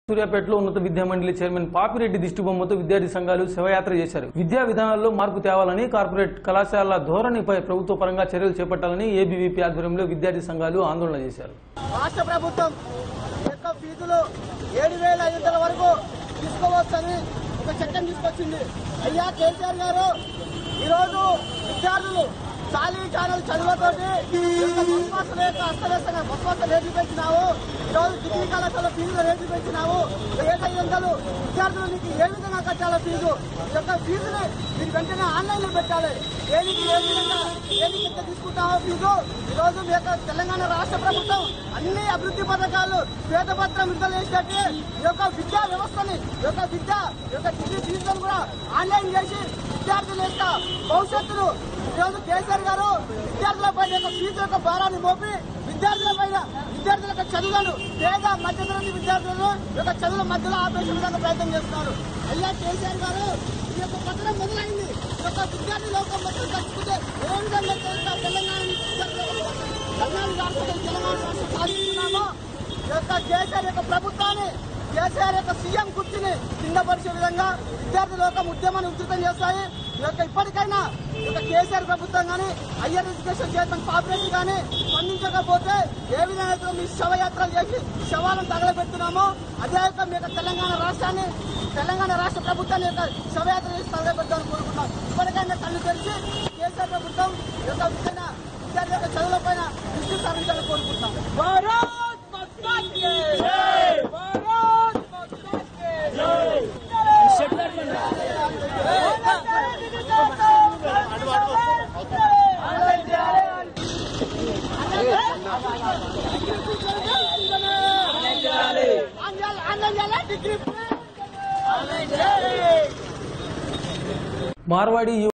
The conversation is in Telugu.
సూర్యాపేటలో ఉన్నత విద్యా మండలి చైర్మన్ పాపిరెడ్డి దిష్టిబొమ్మతో విద్యార్థి సంఘాలు శివయాత్ర చేశారు విద్యా విధానాల్లో మార్పు తేవాలని కార్పొరేట్ కళాశాలల ధోరణిపై ప్రభుత్వ పరంగా చర్యలు చేపట్టాలని ఏబీవీపీ ఆధ్వర్యంలో విద్యార్థి సంఘాలు ఆందోళన చేశారు రాష్ట్ర ప్రభుత్వం యొక్క ఫీజులు ఏడు వేల ఐదు వందల వరకు తీసుకోవచ్చని ఒక చట్టం తీసుకొచ్చింది అయ్యా కేసీఆర్ గారు ఈరోజు విద్యార్థులు చాలీ ఛానల్ చదువుతోటి బస్మాసుల యొక్క అస్తవ్యస్తంగా బస్మాస రేట్లు పెంచినావు ఈరోజు డిగ్రీ కళాశాల ఫీజులు రేట్లు పెంచినావు ఏడు ఐదు వందలు విద్యార్థులు నీకు ఏ విధంగా కట్టాలో ఫీజు ఈ యొక్క ఫీజుని మీరు వెంటనే ఆన్లైన్ లో పెట్టాలి దేనికి ఏ విధంగా దేనికి ఎంత తీసుకుంటావో ఫీజు ఈరోజు మీ యొక్క తెలంగాణ రాష్ట్ర ప్రభుత్వం అన్ని అభివృద్ధి పథకాలు శ్వేతపత్రం విడుదల చేసినట్టు ఈ యొక్క విద్యా వ్యవస్థని ఈ యొక్క విద్య ఈ యొక్క డిగ్రీ ఫీజులను కూడా ఆన్లైన్ చేసి విద్యార్థుల యొక్క భవిష్యత్తును ఈరోజు కేసీఆర్ గారు విద్యార్థుల పైన యొక్క ఫీజు యొక్క భారాన్ని మోపి విద్యార్థుల పైన విద్యార్థుల యొక్క చదువులను పేద మధ్యతరగతి విద్యార్థులను ఈ యొక్క చదువుల మధ్యలో ఆపేసే విధంగా ప్రయత్నం చేస్తున్నారు అయ్యా కేసీఆర్ గారు ఈ యొక్క పట్టణం మొదలైంది ఈ యొక్క విద్యార్థి లోకం మొత్తం కట్టుకుంటే ఏ విధంగా చేస్తా తెలంగాణ తెలంగాణ రాష్ట్రం తెలంగాణ రాష్ట్రం సాధిస్తున్నామో ఈ యొక్క కేసీఆర్ యొక్క ప్రభుత్వాన్ని కేసీఆర్ యొక్క సీఎం కుర్చీని కిందపరిచే విధంగా విద్యార్థి లోకం ఉద్యమాన్ని ఉధృతం చేస్తాయి ఈ యొక్క ఇప్పటికైనా ఈ యొక్క కేసీఆర్ ప్రభుత్వం కానీ హయ్యర్ ఎడ్యుకేషన్ చైర్మన్ పాపిరెడ్డి కానీ స్పందించకపోతే ఏ విధంగా అయితే మీ శవయాత్రలు చేసి శవాలను తగలబెడుతున్నామో అదే యొక్క మీ యొక్క తెలంగాణ రాష్ట్రాన్ని తెలంగాణ రాష్ట్ర ప్రభుత్వాన్ని యొక్క శవయాత్ర చేసి తగలబెట్టాలని కోరుకుంటున్నాం ఇప్పటికైనా కళ్ళు తెరిచి కేసీఆర్ ప్రభుత్వం ఈ యొక్క విద్యన విద్యార్థి యొక్క చదువుల పైన దృష్టి సారించాలని కోరుకుంటున్నాం భారత్ మాతా కీ జై భారత్ మాతా కీ జై మార్వాడి